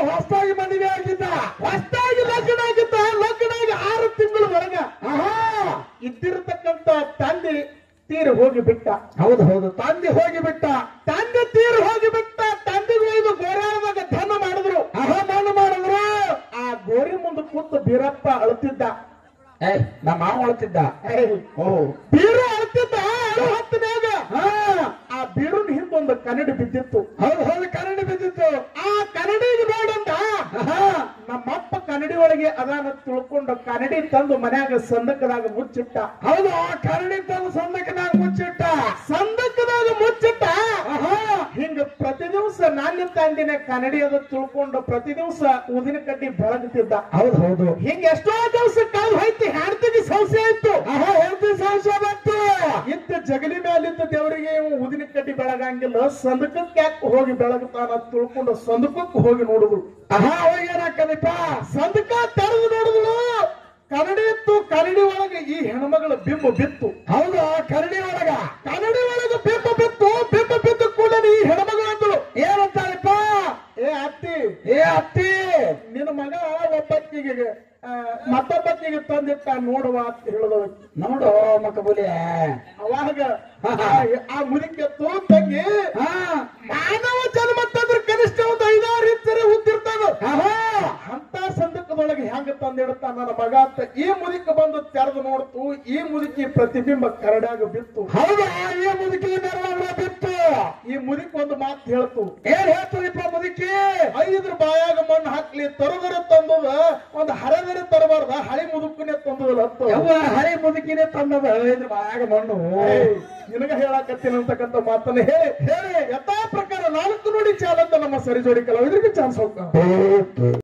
ಹೊಸದಾಗಿ ಮದುವೆ ಆಗಿದ್ದ ಹೊಸದಾಗಿ ಲಗ್ನ ಆಗಿದ್ದ ಲಗ್ನ ಆಗಿ ಆರು ತಿಂಗಳ ಒಳಗ ಆಹಾ ಇದ್ದಿರತಕ್ಕಂತ ತಂದೆ ತೀರು ಹೋಗಿ ಬಿಟ್ಟ ಹೌದು ಹೌದು ತಂದೆ ಹೋಗಿ ಬಿಟ್ಟ ತಂದೆ ತೀರು ಹೋಗಿ ಬಿಟ್ಟ ತಂದೆಗೂ ಇದು ಗೋರಾಳದಾಗ ಧನ ಮಾಡಿದ್ರು ಆಹಾ ಮಣ್ಣು ಮಾಡಿದ್ರು ಆ ಗೋರಿ ಮುಂದೆ ಕೂತು ಬೀರಪ್ಪ ಅಳುತ್ತಿದ್ದ ಏ ನಮ್ಮ ಮಾವ ಅಳ್ತಿದ್ದ ಏಯ್, ಓ ಬೀರು ಅಳುತ್ತಿದ್ದ ಅಳು ಹತ್ತನ್ಯಾಗ ಹಾ ಆ ಬೀರುನ್ ಹಿಂದೊಂದು ಕನ್ನಡಿ ಬಿದ್ದಿತ್ತು ಹೌದು ಹೌದು ಕರಡಿ ಬಿದ್ದಿತ್ತು ಆ ಕನ್ನಡಿಗೆ ಬೇಡಂದ ಆಹಾ ನಮ್ಮಪ್ಪ ಕನ್ನಡಿ ಒಳಗೆ ಅದಾನ ತಿಳ್ಕೊಂಡು ಕನ್ನಡಿ ತಂದು ಮನ್ಯಾಗ ಸಂದಕದಾಗ ಮುಚ್ಚಿಟ್ಟ ಹೌದು ಆ ಕರಡಿ ತಂದು ಸಂದಕನಾಗ ಮುಚ್ಚಿಟ್ಟ ಸಂದಕದಾಗ ಮುಚ್ಚಿಟ್ಟ ಆಹಾ ಹಿಂಗ ಪ್ರತಿ ದಿವಸ ನಾಣ್ಯ ತಂದಿನ ಕನ್ನಡಿ ಅದ ತಿಳ್ಕೊಂಡು ಪ್ರತಿ ದಿವಸ ಊದಿನ ಕಡ್ಡಿ ಬೆಳಗುತ್ತಿದ್ದ ಹೌದು ಹೌದು ಹಿಂಗ ಎಷ್ಟೋ ದಿವಸ ಕಾಲ ಹೋಯ್ತು ಹೆಣ್ತಿಗೆ ಸಂಶಯ ಇತ್ತು ಆಹಾ ಹೇಳ್ತಿ ಸಂಶಯ ಬಂತು ಇದ್ದ ಜಗಲಿ ಮೇಲಿದ್ದ ದೇವರಿಗೆ ಇವ ಊದಿನ ಕಡ್ಡಿ ಬೆಳಗಂಗಿಲ್ಲ ಸಂದಕಕ್ಕೆ ಯಾಕೆ ಹೋಗಿ ಬೆಳಗುತ್ತಾನ ಅಂತ ತಿಳ್ಕೊಂಡು ಸಂದಕಕ್ಕೆ ಹೋಗಿ ನೋಡಿದ್ರು ಆಹಾ ಅವಾಗ ಏನಾಕದಪ್ಪ ಸಂದಕ ತೆರೆದು ನೋಡಿದ್ರು ಕನ್ನಡಿ ಇತ್ತು ಕನ್ನಡಿ ಒಳಗೆ ಈ ಹೆಣ್ಮಗಳ ಬಿಂಬ ಬಿತ್ತು ಹೌದು ಆ ಕರಡಿ ಒಳಗ ಕನ್ನಡಿ ಒಳಗೆ ಬಿಂಬ ಬಿತ್ತು ಬಿಂಬ ಬಿದ್ದ ಕೂಡಲೇ ಈ ಹೆಣ್ಮಗಳು ಅಂದಳು ಏನಂತಾರಪ್ಪ ಏ ಅತ್ತಿ ಏ ಅತ್ತಿ ನಿನ್ನ ಮಗ ಒಬ್ಬಕ್ಕಿಗೆ ಆ, ಮತ್ತೊಬ್ಬಕ್ಕಿಗೆ ತಂದಿಟ್ಟ ನೋಡುವ ಅಂತ ಹೇಳಿದವ ನೋಡು ಮಕ್ಕಬುಲಿ ಅವಾಗ ಆ- ಆ ಮುದಿಕೆ ತೋ ತಂಗಿ ಹಾ ಮಾನವ ಜನ್ಮ ತಂದ್ರೆ ಕನಿಷ್ಠ ಒಂದು ಐದಾರು ಇತ್ತರೆ ಉದ್ದಿರ್ತಾನ ಆಹಾ ಅಂತ ಸಂದರ್ಭದೊಳಗೆ ಹೆಂಗ ತಂದಿಡ್ತಾನ ನನ್ನ ಮಗ ಅಂತ ಈ ಮುದಿಕ ಬಂದು ತೆರೆದು ನೋಡ್ತು ಈ ಮುದುಕಿ ಪ್ರತಿಬಿಂಬ ಕರಡಾಗ ಬಿತ್ತು ಹೌದಾ ಈ ಮುದುಕಿ ನೆರವಾಗ್ಲ ಬಿತ್ತು ಈ ಮುದುಕಿ ಒಂದು ಮಾತು ಹೇಳ್ತು ಏನ್ ಹೇಳ್ತಾರಿಪ್ಪ ಮುದುಕಿ ಐದ್ರ ಬಾಯಾಗ ಮಣ್ಣು ಹಾಕ್ಲಿ ತರದರ ತಂದದ ಒಂದು ಹರದರ ತರಬಾರ್ದ ಹಳಿ ಮುದುಕನೇ ತಂದದಲ್ಲ ಅಂತ ಯವ್ವ ಹರಿ ಮುದುಕಿನೇ ತಂದದ ಇದ್ರ ಬಾಯಾಗ ಮಣ್ಣು ಏಯ್, ನಿನಗ ಹೇಳಕತ್ತೀನಿ ಅಂತಕ್ಕಂಥ ಮಾತನ್ನ ಹೇಳಿ ಹೇಳಿ ಯಥಾ ಪ್ರಕಾರ ನಾಲ್ಕು ನುಡಿ ಚಾಲಂತ ನಮ್ಮ ಸರಿ ಜೋಡಿ ಕಲಾವಿದರಿಗೆ ಚಾನ್ಸ್ ಹೋಗ್ತಾವ